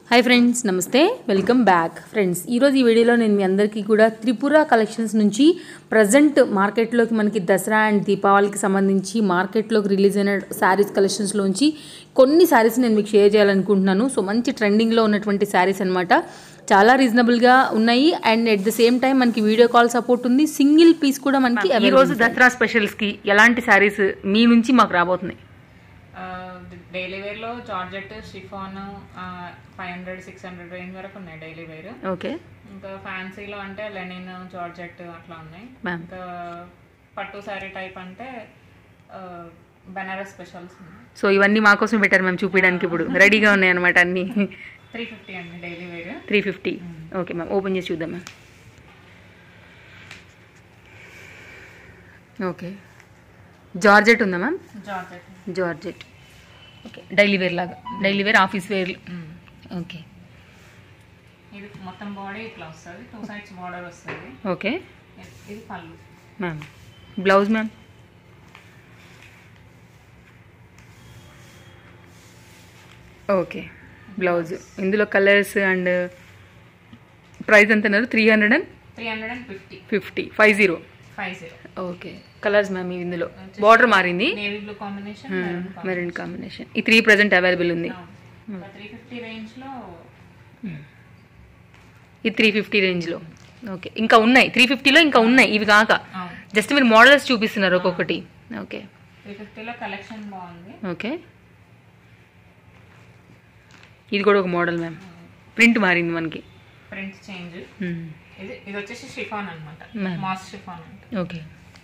Hi friends namaste welcome back friends ఈరోజు ఈ వీడియోలో నేను మీ అందరికీ కూడా త్రిపుర కలెక్షన్స్ నుంచి ప్రజెంట్ మార్కెట్లోకి మనకి దసరా అండ్ దీపావళికి సంబంధించి మార్కెట్లోకి రిలీజ్ అయిన శారీస్ కలెక్షన్స్లోంచి కొన్ని శారీస్ నేను మీకు షేర్ చేయాలనుకుంటున్నాను సో మంచి ట్రెండింగ్లో ఉన్నటువంటి శారీస్ అనమాట చాలా రీజనబుల్గా ఉన్నాయి and at the same time మనకి వీడియో కాల్ సపోర్ట్ ఉంది సింగిల్ పీస్ కూడా మనకి ఈ రోజు దసరా స్పెషల్స్కి ఎలాంటి శారీస్ మీ నుంచి మాకు రాబోతున్నాయి డైలీ వేర్ లో georgette chiffon five hundred six hundred range వరకు ఉన్నాయి డైలీ వేర్ ఓకే ఇంకా ఫ్యాన్సీలో అంటే లెనిన్ జార్జెట్ అట్లా ఉన్నాయి మ్యామ్ ఇంకా పట్టు శారీ టైప్ అంటే ఆ, బనారస్ స్పెషల్స్ ఉన్నాయి సో ఇవన్నీ మా కోసం పెట్టారు మేము చూపించడానికి ఇప్పుడు రెడీగా ఉన్నాయి అనమాట అన్ని త్రీ ఫిఫ్టీ అండి daily wear three fifty okay ma'am open చేసి చూద్దాం మ్యామ్ ఓకే జార్జెట్ ఉందా ma'am georgette georgette okay daily wear లాగా daily wear office wear okay ఇది మొత్తం బాడీ ఇట్లా వస్తుంది టూ సైడ్స్ బార్డర్ వస్తుంది ఓకే ఇది pallu ma'am blouse ma'am okay blouse ఇందులో కలర్స్ అండ్ ప్రైస్ ఎంత అన్నారు three hundred and three hundred and fifty fifty five zero five zero okay colours ma'am ఇందులో బార్డర్ మారింది navy blue combination maroon combination ఈ three present available ఉంది three fifty range లో ఈ three fifty రేంజ్లో okay ఇంకా ఉన్నాయి త్రీ ఫిఫ్టీలో ఇంకా ఉన్నాయి ఇవి కాక అవును జస్ట్ మీరు మోడల్స్ చూపిస్తున్నారు ఒక్కొక్కటి ఓకే త్రీ ఫిఫ్టీలో కలెక్షన్ బాగుంది ఓకే ఇది కూడా ఒక మోడల్ మ్యామ్ ప్రింట్ మారింది మనకి ప్రింట్ చేంజ్ మ్మ్. ఇది ఇది వచ్చేసి షిఫాన్ అనమాట Ma'am. మాస్ షిఫాన్ అంటే ఓకే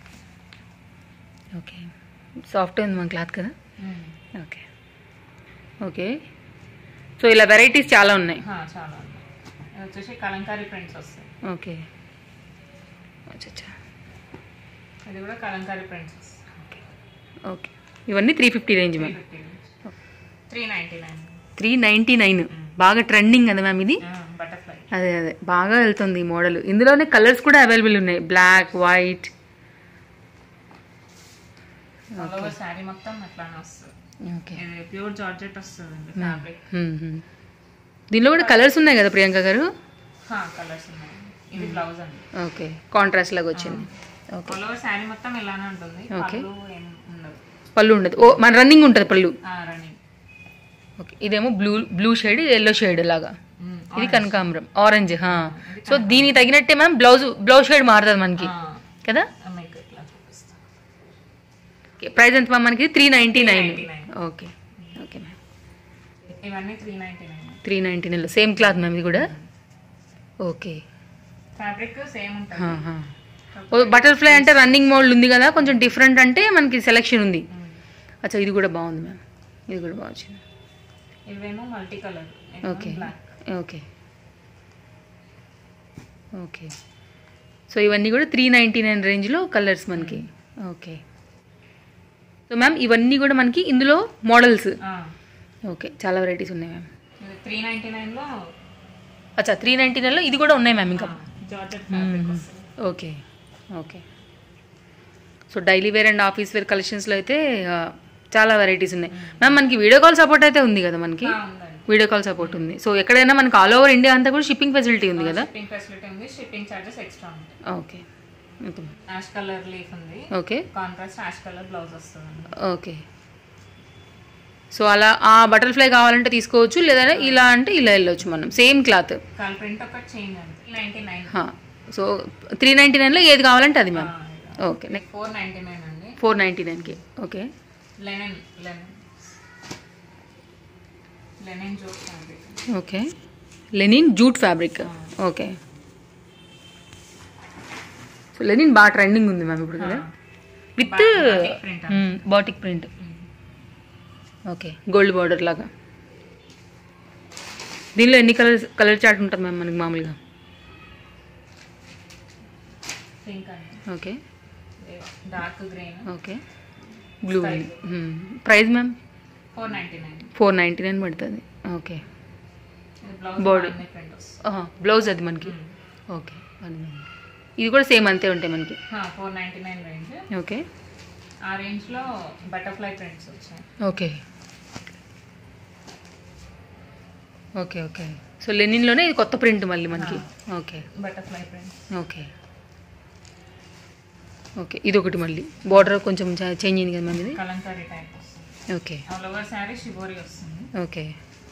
ఓకే సాఫ్ట్ ఉంది మన క్లాత్ కదా ఓకే ఓకే సో ఇలా వెరైటీస్ చాలా ఉన్నాయి హా, చాలా ఉంది ఇది వచ్చేసి కలంకారీ ప్రింట్స్ వస్తాయి ఓకే అచ్చా ఇది కూడా కలంకారీ ప్రింట్స్ వస్తాయి ఓకే ఇవన్నీ three fifty range three ma'am fifty three ninety nine three ninety nine బాగా ట్రెండింగ్ కదా మ్యామ్ ఇది బటర్ఫ్లై అదే అదే బాగా వెళ్తుంది ఈ మోడల్ ఇందులోనే కలర్స్ కూడా అవైలబుల్ ఉన్నాయి black white all over sari మొత్తం అట్లానే వస్తుంది ఓకే ఇది ప్యూర్ జార్జెట్ వస్తుంది ఫ్యాబ్రిక్ దీనిలో కూడా కలర్స్ ఉన్నాయి కదా ప్రియాంక గారు కలర్స్ ఉన్నాయి ఇది బ్లౌజ్ అండి ఓకే కాంట్రాస్ట్ లాగా వచ్చింది ఓకే ఆల్ ఓవర్ శారీ మొత్తం ఇలానే ఉంటుంది Okay. పళ్ళు ఏం ఉండదు పళ్ళు ఉండదు ఓ మన రన్నింగ్ ఉంటుంది పళ్ళు రన్నింగ్ ఓకే ఇదేమో blue blue shade yellow shade లాగా ఇది కనకాంబరం ఆరెంజ్ సో దీనికి తగినట్టే మ్యామ్ బ్లౌజ్ బ్లౌజ్ షేడ్ మారుతుంది మనకి కదా మీకు ఇట్లా చూపిస్తాను ఓకే ప్రైస్ ఎంత మ్యామ్ మనకి three ninety nine 399. Okay okay ma'am ఇవన్నీ three ninety nine three ninety నైన్లో సేమ్ క్లాత్ మ్యామ్ ఇది కూడా ఓకే ఫ్యాబ్రిక్ సేమ్ ఉంటుంది బటర్ఫ్లై అంటే రన్నింగ్ మోడ్ ఉంది కదా కొంచెం డిఫరెంట్ అంటే మనకి సెలెక్షన్ ఉంది అచ్చా ఇది కూడా బాగుంది మ్యామ్ ఇది కూడా బాగా వచ్చింది ఇవేమో multi colour okay black okay okay so ఇవన్నీ కూడా త్రీ నైంటీ నైన్ రేంజ్లో కలర్స్ మనకి ఓకే సో మ్యామ్ ఇవన్నీ కూడా మనకి ఇందులో మోడల్స్ ఓకే చాలా వెరైటీస్ ఉన్నాయి మ్యామ్ ఇది త్రీ నైంటీ నైన్లో అచ్చా త్రీ నైంటీ నైన్లో ఇది కూడా ఉన్నాయి మ్యామ్ ఇంకా జార్జెట్ ఫ్యాబ్రిక్ వస్తుంది okay okay so daily wear and office wear కలెక్షన్స్లో అయితే ఆ, చాలా వెరైటీస్ ఉన్నాయి మ్యామ్ మనకి వీడియో కాల్ సపోర్ట్ అయితే ఉంది కదా మనకి ఆ, ఉందండి వీడియో కాల్ సపోర్ట్ ఉంది సో ఎక్కడైనా మనకి ఆల్ ఓవర్ ఇండియా అంతా కూడా షిప్పింగ్ ఫెసిలిటీ ఉంది కదా షిప్పింగ్ ఫెసిలిటీ ఉంది షిప్పింగ్ చార్జెస్ ఎక్స్ట్రా ఉంటాయి okay okay ash colour leaf ఉంది okay contrast ash colour blouse వస్తుంది ఓకే సో అలా ఆ బటర్ఫ్లై కావాలంటే తీసుకోవచ్చు లేదా ఇలా అంటే ఇలా వెళ్ళొచ్చు మనం సేమ్ క్లాత్ కలర్ ప్రింట్ ఒకటి చేంజ్ అండి three ninety nine so three ninety నైన్లో ఏది కావాలంటే అది ma'am okay next four ninety nine అండి ఫోర్ నైంటీ నైన్కి okay linen linen linen jute fabric okay linen jute fabric okay so linen బాగా trending ఉంది మ్యామ్ ఇప్పుడు కదా with print batik print okay gold border లాగా దీనిలో ఎన్ని కలర్స్ కలర్ చార్ట్ ఉంటుంది మ్యామ్ మనకి మామూలుగా పింక్ అండి okay dark green okay blue price ma'am four ninety nine four ninety nine పడుతుంది ఓకే ఇది బ్లౌజ్ Body. ప్రింట్ వస్తుంది బ్లౌజ్ అది మనకి ఓకే ఇది కూడా సేమ్ అంతే ఉంటాయి మనకి four ninety nine range okay ఆ రేంజ్ లో బటర్ఫ్లై ప్రింట్స్ వచ్చాయి ఓకే ఓకే ఓకే సో లెనిన్లోనే ఇది కొత్త ప్రింట్ మళ్ళీ మనకి okay butterfly print okay okay ఇది ఒకటి మళ్ళీ బార్డర్ కొంచెం చేంజ్ అయింది కదా మ్యామ్ ఇది కలంకారీ టైప్ వస్తుంది okay all over sari shibori వస్తుంది ఓకే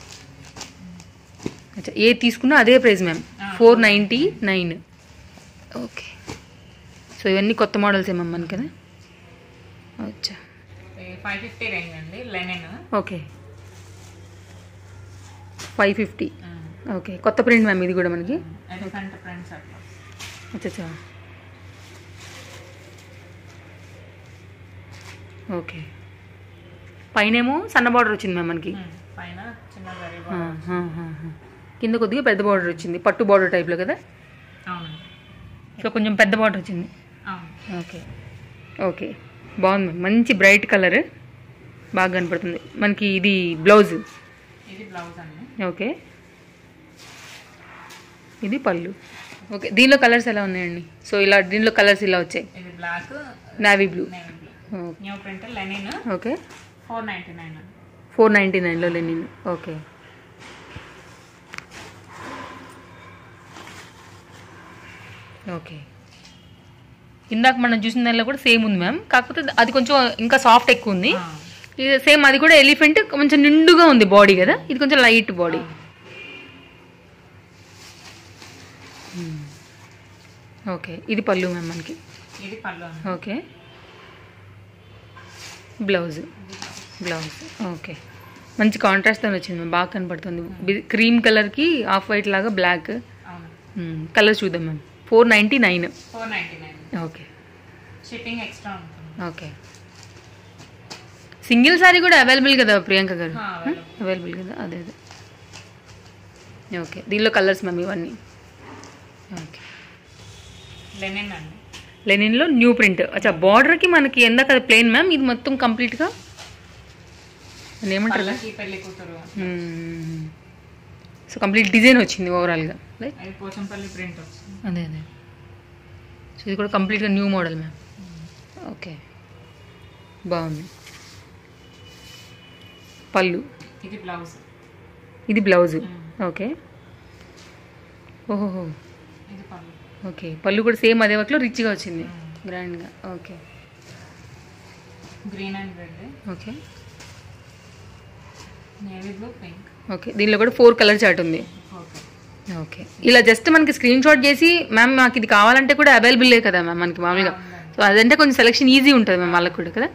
అచ్చా ఏ తీసుకున్నా అదే ప్రైస్ మ్యామ్ ఆ, four ninety nine okay so ఇవన్నీ కొత్త మోడల్స్ ఏమమ్మా మనకి కదా అచ్చా ఫైవ్ ఫిఫ్టీ రేంజ్ అండి linen okay five fifty okay కొత్త ప్రింట్ మ్యామ్ ఇది కూడా మనకి ఎలిఫెంట్ ప్రింట్స్ అట్లా అచ్చా ఓకే పైనేమో సన్న బార్డర్ వచ్చింది మ్యామ్ మనకి ఉమ్, పైన చిన్న జరీ ఆ, ఆ, ఆ, ఆ. కింద కొద్దిగా పెద్ద బార్డర్ వచ్చింది పట్టు బార్డర్ టైప్లో కదా అవునండి సో కొంచెం పెద్ద బార్డర్ వచ్చింది అవును ఓకే ఓకే బాగుంది మ్యామ్ మంచి బ్రైట్ కలర్ బాగా కనపడుతుంది మనకి ఇది బ్లౌజ్ ఇది బ్లౌజ్ అండి ఓకే ఇది పళ్ళు ఓకే దీనిలో కలర్స్ ఎలా ఉన్నాయండి సో ఇలా దీనిలో కలర్స్ ఇలా వచ్చాయి ఇది black navy blue navy blue new print linen okay four ninety nine అండి ఫోర్ నైంటీ నైన్లో లెనిన్ ఓకే ఓకే ఇందాక మనం చూసిన దానిలో కూడా సేమ్ ఉంది మ్యామ్ కాకపోతే అది కొంచెం ఇంకా సాఫ్ట్ ఎక్కువ ఉంది ఆ, ఇది సేమ్ అది కూడా ఎలిఫెంట్ కొంచెం నిండుగా ఉంది బాడీ కదా ఇది కొంచెం లైట్ బాడీ ఓకే ఇది పళ్ళు మ్యామ్ మనకి ఇది పళ్ళు అండి ఓకే బ్లౌజ్ బ్లౌజ్ ఓకే మంచి కాంట్రాస్ట్తో వచ్చింది మ్యామ్ బాగా కనపడుతుంది క్రీమ్ కలర్కి ఆఫ్ వైట్ లాగా బ్లాక్ అవును కలర్ చూద్దాం ma'am four ninety nine four ninety nine okay shipping extra ఉంటుంది ఓకే సింగిల్ సారీ కూడా అవైలబుల్ కదా ప్రియాంక గారు ఆ, available. అవైలబుల్ కదా అదే అదే ఓకే దీనిలో కలర్స్ మ్యామ్ ఇవన్నీ ఓకే లెనిన్ అండి లెనిన్లో న్యూ ప్రింట్ అచ్చా బార్డర్కి మనకి ఎందాక అది ప్లెయిన్ మ్యామ్ ఇది మొత్తం కంప్లీట్గా దాన్ని ఏమంటారు పళ్ళకి పెళ్లి కూతురు సో కంప్లీట్ డిజైన్ వచ్చింది ఓవరాల్గా రైట్ అది పోచంపల్లి ప్రింట్ వస్తుంది అదే అదే సో ఇది కూడా కంప్లీట్గా న్యూ మోడల్ మ్యామ్ ఓకే బాగుంది పళ్ళు ఇది బ్లౌజ్ ఇది బ్లౌజు ఓకే ఓహోహో ఇది పళ్ళు ఓకే పళ్ళు కూడా సేమ్ అదే వర్క్లో రిచ్గా వచ్చింది గ్రాండ్గా okay green and red okay navy blue pink okay దీనిలో కూడా ఫోర్ కలర్ చార్ట్ ఉంది ఓకే ఓకే ఇలా జస్ట్ మనకి స్క్రీన్ షాట్ చేసి మ్యామ్ మాకు ఇది కావాలంటే కూడా అవైలబుల్ కదా మ్యామ్ మనకి మామూలుగా సో అదంటే కొంచెం సెలెక్షన్ ఈజీ ఉంటుంది మ్యామ్ వాళ్ళకి కూడా కదా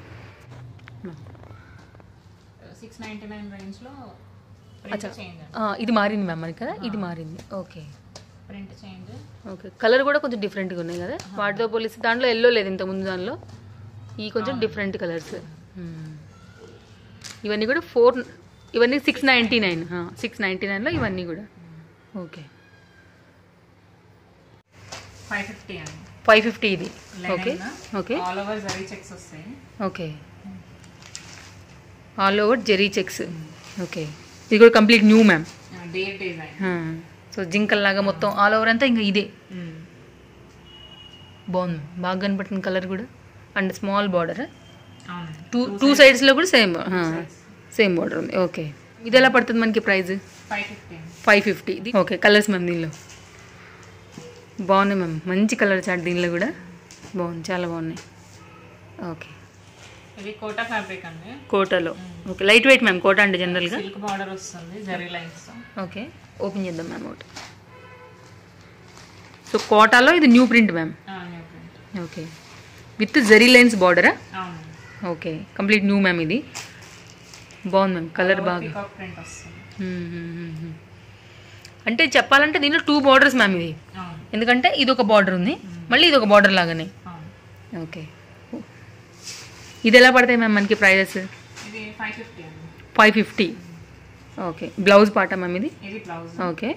సిక్స్ నైంటీ నైన్ రేంజ్లో ప్రింట్ చేంజ్ అండి ఆ, ఇది మారింది మ్యామ్ మనకి కదా ఇది మారింది okay print change okay colour కూడా కొంచెం డిఫరెంట్గా ఉన్నాయి కదా వాటితో పోలిస్తే దాంట్లో ఎల్లో లేదు ఇంత ముందు దానిలో ఈ కొంచెం డిఫరెంట్ కలర్స్ ఇవన్నీ కూడా ఫోర్ ఇవన్నీ six ninety nine six ninety నైన్లో ఇవన్నీ కూడా ఓకే ఫైవ్ ఫిఫ్టీ అండి ఫైవ్ ఫిఫ్టీ ఇది okay linen okay all over zari checks వస్తాయి okay all over zari checks okay ఇది కూడా కంప్లీట్ న్యూ మ్యామ్ డేర్ డిజైన్ సో జింకల్ లాగా మొత్తం ఆల్ ఓవర్ అంతా ఇంకా ఇదే బాగుంది బాగా కనపడుతుంది కలర్ కూడా అండ్ స్మాల్ బార్డర్ అవును టూ టూ సైడ్స్లో కూడా సేమ్ సేమ్ బార్డర్ ఉంది ఓకే ఇది ఎలా పడుతుంది మనకి price five fifty five fifty ఇది ఓకే కలర్స్ మ్యామ్ దీనిలో బాగున్నాయి మ్యామ్ మంచి కలర్ చాట్ దీనిలో కూడా బాగుంది చాలా బాగున్నాయి ఓకే ఇది కోటా ఫ్యాబ్రిక్ అండి కోటాలో okay light weight ma'am Kota అంటే జనరల్గా సిల్క్ బార్డర్ వస్తుంది జరీ లైన్స్ ఓకే ఓపెన్ చేద్దాం మ్యామ్ ఒకటి సో కోటాలో ఇది new print ma'am new print okay with zari lines బార్డరా అవును ఓకే కంప్లీట్ న్యూ మ్యామ్ ఇది బాగుంది మ్యామ్ కలర్ బాగా పికాక్ ప్రింట్ వస్తుంది మ్మ్, మ్మ్, మ్మ్, మ్మ్. అంటే చెప్పాలంటే దీనిలో టూ బార్డర్స్ మ్యామ్ ఇది అవును ఎందుకంటే ఇది ఒక బార్డర్ ఉంది మళ్ళీ ఇది ఒక బార్డర్ లాగానే అవును ఓకే ఇది ఎలా పడతాయి మ్యామ్ మనకి ప్రైజెస్ ఇది ఫైవ్ ఫిఫ్టీ అండి ఫైవ్ ఫిఫ్టీ ఓకే బ్లౌజ్ పాట మ్యామ్ ఇది ఇది బ్లౌజ్ ఓకే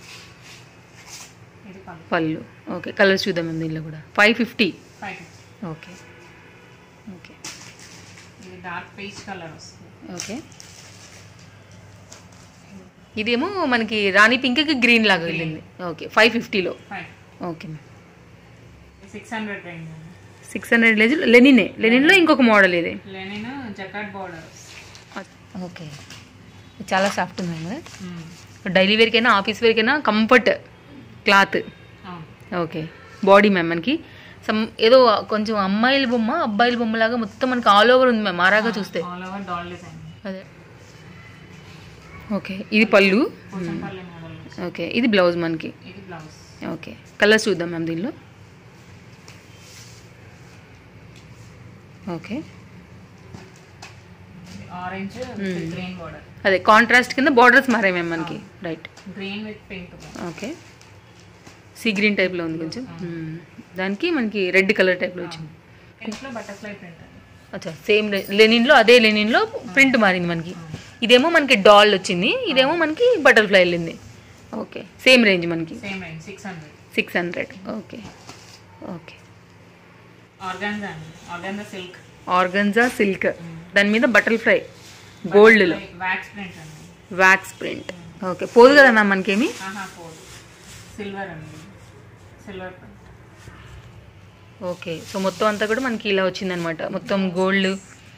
ఇది పళ్ళు పళ్ళు ఓకే కలర్స్ చూద్దాం మ్యామ్ దీనిలో కూడా five fifty five fifty okay okay ఇది డార్క్ పీచ్ కలర్ వస్తుంది ఓకే ఇదేమో మనకి రాణి పింక్కి గ్రీన్ లాగా వెళ్ళింది ఓకే ఫైవ్ ఫిఫ్టీలో five okay ma'am six hundred range అండి సిక్స్ హండ్రెడ్ లేజ్ లెనినే లెనిన్లో ఇంకొక మోడల్ ఇది లెనిన్ జకాట్ బార్డర్ వస్తుంది ఓకే చాలా సాఫ్ట్ ఉంది కదా డైలీ వేర్కైనా ఆఫీస్ వేర్కైనా కంఫర్ట్ క్లాత్ అవును ఓకే బాడీ మ్యామ్ మనకి సమ్ ఏదో కొంచెం అమ్మాయిల బొమ్మ అబ్బాయిల బొమ్మలాగా మొత్తం మనకి ఆల్ ఓవర్ ఉంది మ్యామ్ ఆరాగా చూస్తే ఆల్ ఓవర్ డాల్ డిజైన్ అదే ఓకే ఇది పళ్ళు పోచంపల్లి మోడల్ ఓకే ఇది బ్లౌజ్ మనకి ఇది బ్లౌజ్ ఓకే కలర్స్ చూద్దాం మ్యామ్ దీనిలో ఓకే ఆరెంజ్ గ్రీన్ బార్డర్ అదే కాంట్రాస్ట్ కింద బార్డర్స్ మారాయి మ్యామ్ మనకి right green with pink okay sea green టైప్లో ఉంది కొంచెం మ్మ్. దానికి మనకి రెడ్ కలర్ టైప్లో వచ్చింది ఇంట్లో బటర్ఫ్లై ప్రింట్ అండి అచ్చా సేమ్ లెనిన్లో అదే లెనిన్లో ప్రింట్ మారింది మనకి ఇదేమో మనకి డాల్ వచ్చింది ఇదేమో మనకి బటర్ఫ్లై వెళ్ళింది ఓకే సేమ్ రేంజ్ మనకి same range six hundred six hundred okay okay organza అండి ఆర్గాన్జా సిల్క్ ఆర్గన్జా సిల్క్ దాని మీద బటర్ఫ్లై గోల్డ్లో వ్యాక్స్ ప్రింట్ అండి వ్యాక్స్ ప్రింట్ ఓకే పోదు కదా మ్యామ్ మనకేమి ఆహా పోదు సిల్వర్ అండి సిల్వర్ ప్రింట్ ఓకే సో మొత్తం అంతా కూడా మనకి ఇలా వచ్చిందనమాట మొత్తం గోల్డ్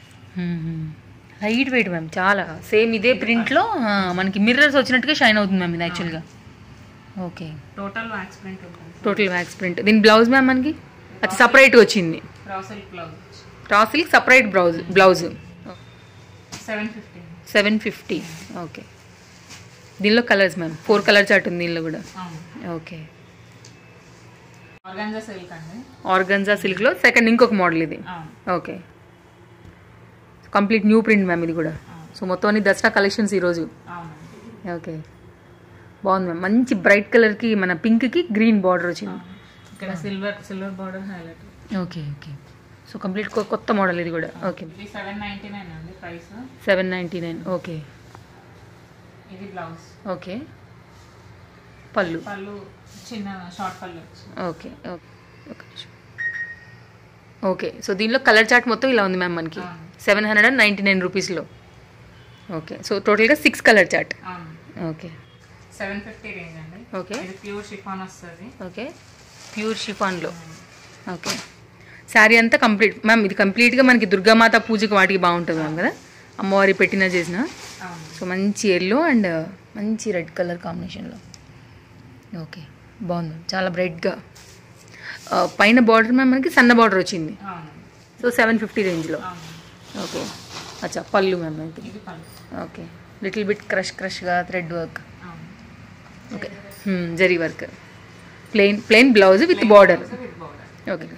లైట్ వెయిట్ మ్యామ్ చాలా సేమ్ ఇదే ప్రింట్లో మనకి మిర్రర్స్ వచ్చినట్టుగా షైన్ అవుతుంది మ్యామ్ ఇది యాక్చువల్గా ఓకే టోటల్ వ్యాక్స్ ప్రింట్ ఉంటుంది టోటల్ వ్యాక్స్ ప్రింట్ దీని బ్లౌజ్ మ్యామ్ మనకి అది సపరేట్గా వచ్చింది raw silk blouse raw silk separate blouse blouse seven fifty seven fifty okay దీనిలో colours ma'am four colour chart ఉంది దీనిలో కూడా అవును ఓకే ఆర్గాన్జా సిల్క్ అండి ఆర్గన్జా సిల్క్లో సెకండ్ ఇంకొక మోడల్ ఇది అవును okay complete new print ma'am ఇది కూడా సో మొత్తం అన్ని దసరా కలెక్షన్స్ ఈరోజు అవునండి ఓకే బాగుంది మ్యామ్ మంచి బ్రైట్ కలర్కి మన పింక్కి గ్రీన్ బార్డర్ వచ్చింది ఇక్కడ silver silver border highlight okay okay so complete కొత్త మోడల్ ఇది కూడా ఓకే ఇది సెవెన్ నైంటీ నైన్ అండి price seven ninety nine okay ఇది బ్లౌజ్ ఓకే పళ్ళు పళ్ళు చిన్న షార్ట్ పళ్ళు వచ్చింది ఓకే ఓకే ఒక నిమిషం. ఓకే సో దీనిలో కలర్ చార్ట్ మొత్తం ఇలా ఉంది మ్యామ్ మనకి అవును. Seven hundred and ninety nine రూపీస్లో ఓకే సో టోటల్గా సిక్స్ కలర్ చార్ట్ అవును ఓకే సెవెన్ ఫిఫ్టీ రేంజ్ అండి ఓకే ఇది ప్యూర్ షిఫాన్ వస్తుంది ఓకే ప్యూర్ షిఫాన్లో ఓకే శారీ అంతా కంప్లీట్ మ్యామ్ ఇది కంప్లీట్గా మనకి దుర్గామాత పూజకి వాటికి బాగుంటుంది మ్యామ్ కదా అమ్మవారి పెట్టిన చేసిన అవును సో మంచి ఎల్లో అండ్ మంచి రెడ్ కలర్ కాంబినేషన్లో ఓకే బాగుంది చాలా బ్రైట్గా పైన బార్డర్ మ్యామ్ మనకి సన్న బార్డర్ వచ్చింది అవును సో సెవెన్ ఫిఫ్టీ రేంజ్లో అవును ఓకే అచ్చా పళ్ళు మ్యామ్ మనకి ఇది పళ్ళు ఓకే లిటిల్ బిట్ క్రష్ క్రష్గా థ్రెడ్ వర్క్ అవును okay zari work plain plain blouse with border with border okay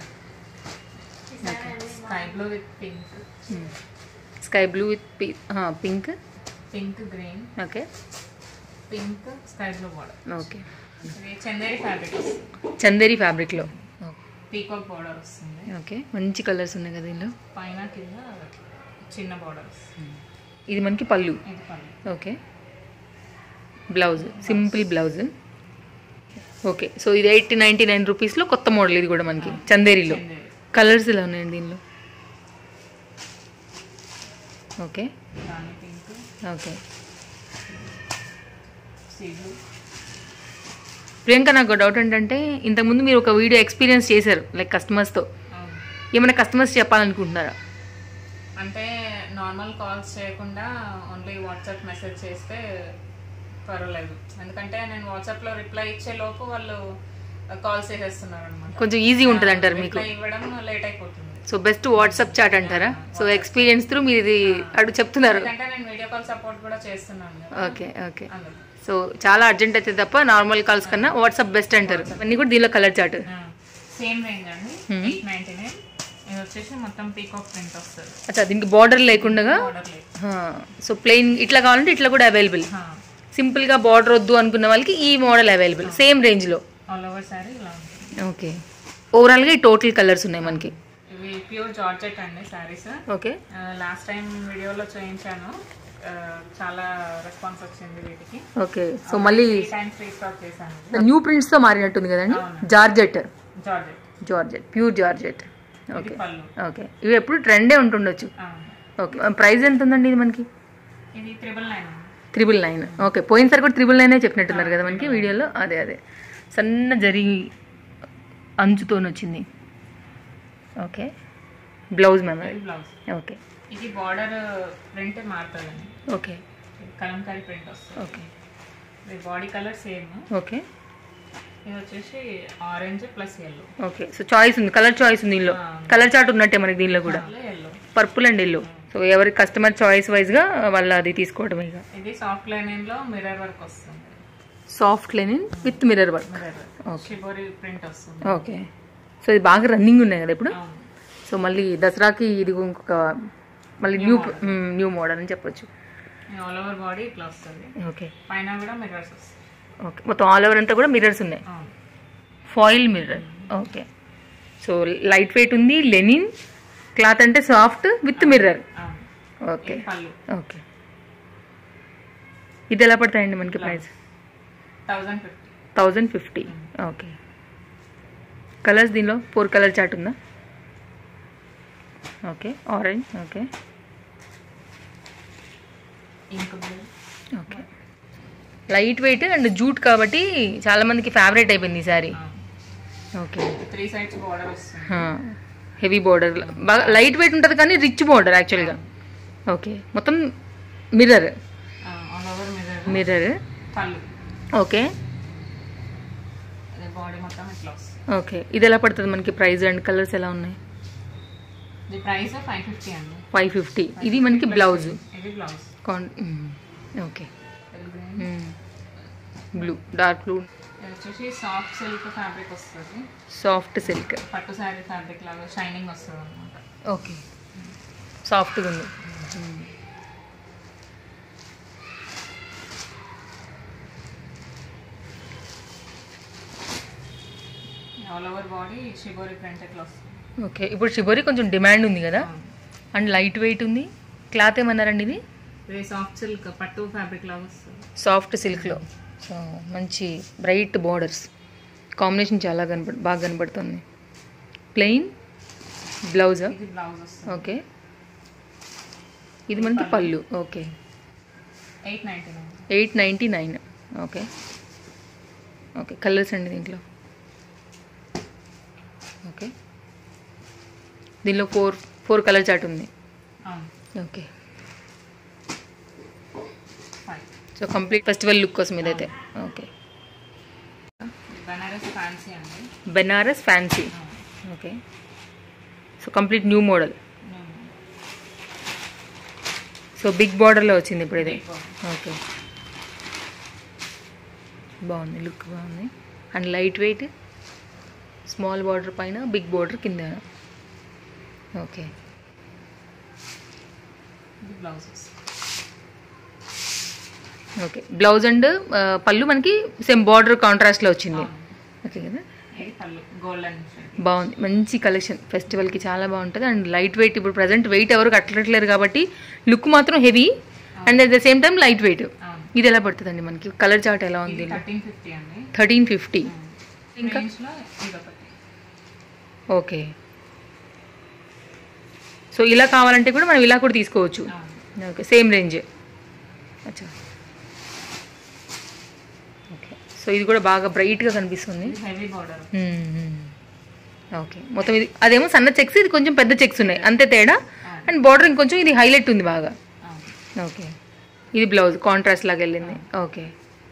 sky blue with pink sky blue with pink pink green okay pink sky blue border okay ఇది Chanderi fabric వస్తుంది చందేరి ఫ్యాబ్రిక్లో peacock border వస్తుంది okay మంచి colours ఉన్నాయి కదా దీనిలో పైన కింద చిన్న బార్డర్ వస్తుంది ఇది మనకి పళ్ళు ఇది పళ్ళు okay blouse simple blouse okay so ఇది ఎయిటీ నైంటీ నైన్ రూపీస్లో కొత్త మోడల్ ఇది కూడా మనకి చందేరిలో చందేరి కలర్స్ ఇలా ఉన్నాయండి దీనిలో ఓకే రాణి pink okay sea blue Priyanka నాకు డౌట్ ఏంటంటే ఇంతకుముందు మీరు ఒక వీడియో ఎక్స్పీరియన్స్ చేశారు లైక్ కస్టమర్స్తో అవును ఏమైనా కస్టమర్స్ చెప్పాలనుకుంటున్నారా అంటే నార్మల్ కాల్స్ చేయకుండా ఓన్లీ వాట్సాప్ మెసేజ్ చేస్తే పర్వాలేదు ఎందుకంటే నేను వాట్సాప్లో రిప్లై ఇచ్చే లోపు వాళ్ళు కాల్స్ చేసేస్తున్నారు అనమాట కొంచెం ఈజీ ఉంటుంది అంటారు మీకు రిప్లై ఇవ్వడం లేట్ అయిపోతుంది సో బెస్ట్ వాట్సాప్ చాట్ అంటారా సో ఎక్స్పీరియన్స్ త్రూ మీరు ఇది అడుగు చెప్తున్నారు ఎందుకంటే నేను వీడియో కాల్ సపోర్ట్ కూడా చేస్తున్నాను కదా ఓకే ఓకే అందుకు సో చాలా అర్జెంట్ అయితే తప్ప నార్మల్ కాల్స్ కన్నా వాట్సాప్ బెస్ట్ అంటారు అన్నీ కూడా దీనిలో కలర్ చాట్ సేమ్ రేంజ్ అండి ఎయిట్ నైన్టీ నైన్ ఇది వచ్చేసి మొత్తం పీకాక్ ప్రింట్ వస్తుంది అచ్చా దీనికి బార్డర్ లేకుండా బార్డర్ లేదు సో ప్లెయిన్ ఇట్లా కావాలంటే ఇట్లా కూడా అవైలబుల్ సింపుల్గా బార్డర్ వద్దు అనుకున్న వాళ్ళకి ఈ మోడల్ అవైలబుల్ సేమ్ రేంజ్లో ఆల్ ఓవర్ సారీ ఇలా ఉంటుంది ఓకే ఓవరాల్గా ఈ టోటల్ కలర్స్ ఉన్నాయి మనకి ఇవి ప్యూర్ జార్జెట్ అండి సారీస్ ఓకే లాస్ట్ టైం వీడియోలో చేయించాను ఆ, చాలా రెస్పాన్స్ వచ్చింది వీటికి ఓకే సో మళ్ళీ త్రీ టైమ్స్ రీస్టాక్ చేశాను న్యూ ప్రింట్స్తో మారినట్టుంది కదండి అవును. Georgette georgette georgette pure georgette ఇది ఓకే పళ్ళు ఓకే ఇవి ఎప్పుడు ట్రెండే ఉంటుండొచ్చు అవును. ఓకే ప్రైస్ ఎంత ఉందండి ఇది మనకి ఇది triple nine triple nine okay పోయినసారి కూడా త్రిబుల్ నైనే చెప్పినట్టున్నారు కదా మనకి వీడియోలో అదే అదే సన్న జరి అంచుతోని వచ్చింది ఓకే బ్లౌజ్ మ్యామ్ ఇది బ్లౌజ్ ఓకే ఇది బార్డర్ ప్రింట్ మారుతుందండి ఓకే కలంకారీ ప్రింట్ వస్తుంది ఓకే ఇది బాడీ కలర్ సేమ్ ఓకే ఇది వచ్చేసి orange plus yellow okay so choice ఉంది కలర్ చాయిస్ ఉంది దీనిలో కలర్ చార్ట్ ఉన్నట్టే మనకి దీనిలో కూడా yellow purple and yellow so ఎవరి కస్టమర్ చాయిస్ వైజ్గా వాళ్ళు అది తీసుకోవడమే ఇక ఇది సాఫ్ట్ లైనింగ్ లో మిర్రర్ వర్క్ వస్తుంది soft linen with mirror work mirror work shibori print వస్తుంది ఓకే సో ఇది బాగా రన్నింగ్ ఉన్నాయి కదా ఇప్పుడు అవును సో మళ్ళీ దసరాకి ఇది ఇంకొక మళ్ళీ న్యూ న్యూ మోడల్ అని చెప్పొచ్చు ఆల్ ఓవర్ బాడీ ఇట్లా వస్తుంది ఓకే పైన కూడా మిర్రర్స్ వస్తాయి ఓకే మొత్తం ఆల్ ఓవర్ అంతా కూడా మిర్రర్స్ ఉన్నాయి అవును foil mirror okay so light weight ఉంది లెనిన్ క్లాత్ అంటే సాఫ్ట్ విత్ మిర్రర్ అవును ఓకే ఇది పళ్ళు ఓకే ఇది ఎలా పడతాయండి మనకి price thousand fifty thousand fifty okay colours దీనిలో ఫోర్ కలర్ చార్ట్ ఉందా okay orange okay ink blue okay light weight and jute కాబట్టి చాలా మందికి ఫేవరెట్ అయిపోయింది ఈ sari okay three sides border వస్తుంది హెవీ బోర్డర్ బాగా లైట్ వెయిట్ ఉంటుంది కానీ రిచ్ బోర్డర్ యాక్చువల్గా ఓకే మొత్తం mirror all over mirror mirror పళ్ళు ఓకే అదే బాడీ మొత్తం ఇట్లా వస్తుంది ఓకే ఇది ఎలా పడుతుంది మనకి ప్రైస్ అండ్ కలర్స్ ఎలా ఉన్నాయి ఇది ప్రైస్ ఫైవ్ ఫిఫ్టీ అండి ఫైవ్ ఫిఫ్టీ ఇది మనకి బ్లౌజ్ ఇది బ్లౌజ్ కాన్ ఓకే బ్లూ డార్క్ బ్లూ ఇది వచ్చేసి సాఫ్ట్ సిల్క్ ఫ్యాబ్రిక్ వస్తుంది సాఫ్ట్ సిల్క్ పట్టు శారీ ఫ్యాబ్రిక్ లాగా షైనింగ్ వస్తుంది అనమాట ఓకే సాఫ్ట్గా ఉంది all over body shibori print ఇట్లా వస్తుంది ఓకే ఇప్పుడు షిబోరి కొంచెం డిమాండ్ ఉంది కదా అండ్ లైట్ వెయిట్ ఉంది క్లాత్ ఏమన్నారండి ఇది ఇది సాఫ్ట్ సిల్క్ పట్టు ఫ్యాబ్రిక్ లాగా వస్తుంది సాఫ్ట్ సిల్క్లో సో మంచి బ్రైట్ బార్డర్స్ కాంబినేషన్ చాలా కనపడ బాగా కనపడుతుంది ప్లెయిన్ బ్లౌజా ఇది బ్లౌజ్ వస్తుంది ఓకే ఇది మనకి పళ్ళు okay eight ninety nine eight ninety nine okay okay colours అండి దీంట్లో ఓకే దీనిలో ఫోర్ ఫోర్ కలర్ చార్ట్ ఉంది okay five so complete festival look కోసం ఇదైతే ఓకే బనారస్ ఫ్యాన్సీ అండి Benaras fancy okay so complete new model so big బార్డర్లో వచ్చింది ఇప్పుడు ఇది ఓకే బాగుంది లుక్ బాగుంది and light weight small border పైన బిగ్ బార్డర్ కింద ఓకే ఇది బ్లౌజ్ వస్తుంది ఓకే బ్లౌజ్ అండ్ పళ్ళు మనకి సేమ్ బార్డర్ కాంట్రాస్ట్లో వచ్చింది ఓకే కదా ఇది పళ్ళు గోల్డెన్ షేడ్ బాగుంది మంచి కలెక్షన్ ఫెస్టివల్కి చాలా బాగుంటుంది అండ్ లైట్ వెయిట్ ఇప్పుడు ప్రజెంట్ వెయిట్ ఎవరు కట్టట్లేరు కాబట్టి లుక్ మాత్రం heavy and at the same time light weight అవును ఇది ఎలా పడుతుందండి మనకి కలర్ చార్ట్ ఎలా ఉంది ఇది థర్టీన్ ఫిఫ్టీ అండి థర్టీన్ ఫిఫ్టీ ఇంకా? రేంజ్లో ఇది ఒకటి ఓకే సో ఇలా కావాలంటే కూడా మనం ఇలా కూడా తీసుకోవచ్చు అవును ఓకే సేమ్ రేంజ్ అచ్చా ఓకే సో ఇది కూడా బాగా బ్రైట్గా కనిపిస్తుంది ఇది హెవీ బార్డర్ ఓకే మొత్తం ఇది అదేమో సన్న చెక్స్ ఇది కొంచెం పెద్ద చెక్స్ ఉన్నాయి అంతే తేడా అండ్ బార్డర్ ఇంకొంచెం ఇది హైలైట్ ఉంది బాగా అవును ఓకే ఇది బ్లౌజ్ కాంట్రాస్ట్ లాగా వెళ్ళింది ఓకే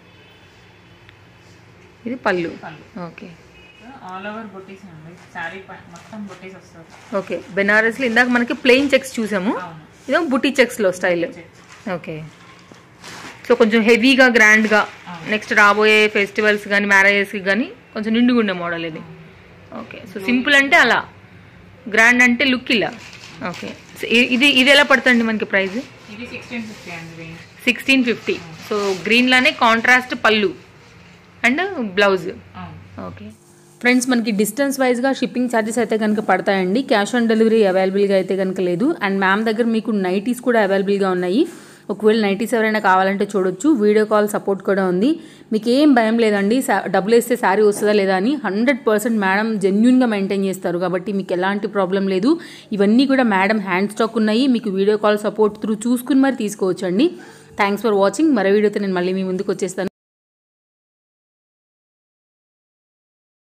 ఇది పళ్ళు పళ్ళు ఓకే ఆల్ ఓవర్ బుటీస్ అండి శారీ మొత్తం బుటీస్ వస్తుంది ఓకే బెనారస్లో ఇందాక మనకి ప్లెయిన్ చెక్స్ చూసాము అవును ఇదేమో బుటీ చెక్స్లో స్టైల్ చెక్స్ ఓకే సో కొంచెం హెవీగా గ్రాండ్గా నెక్స్ట్ రాబోయే ఫెస్టివల్స్ కానీ మ్యారేజెస్కి కానీ కొంచెం నిండుగా ఉండే మోడల్ ఇది ఓకే సో సింపుల్ అంటే అలా గ్రాండ్ అంటే లుక్ ఇలా ఓకే సో ఇ- ఇది ఇది ఎలా పడుతుంది మనకి ప్రైస్ ఇది సిక్స్టీన్ ఫిఫ్టీ అండి రేంజ్ సిక్స్టీన్ ఫిఫ్టీ సో గ్రీన్లోనే కాంట్రాస్ట్ పళ్ళు అండ్ బ్లౌజ్ అవును ఓకే ఫ్రెండ్స్ మనకి డిస్టెన్స్ వైజ్గా షిప్పింగ్ ఛార్జెస్ అయితే కనుక పడతాయండి క్యాష్ ఆన్ డెలివరీ అవైలబుల్గా అయితే కనుక లేదు అండ్ మ్యామ్ దగ్గర మీకు నైటీస్ కూడా అవైలబుల్గా ఉన్నాయి ఒకవేళ నైటీస్ ఎవరైనా కావాలంటే చూడొచ్చు వీడియో కాల్ సపోర్ట్ కూడా ఉంది మీకు ఏం భయం లేదండి సా- డబ్బులు వేస్తే శారీ వస్తుందా లేదా అని హండ్రెడ్ పర్సెంట్ మేడం జెన్యున్గా మెయింటైన్ చేస్తారు కాబట్టి మీకు ఎలాంటి ప్రాబ్లం లేదు ఇవన్నీ కూడా మేడం హ్యాండ్ స్టాక్ ఉన్నాయి మీకు వీడియో కాల్ సపోర్ట్ త్రూ చూసుకుని మరి తీసుకోవచ్చండి థ్యాంక్స్ ఫర్ వాచింగ్ మరో వీడియోతో నేను మళ్ళీ మీ ముందుకు వచ్చేస్తాను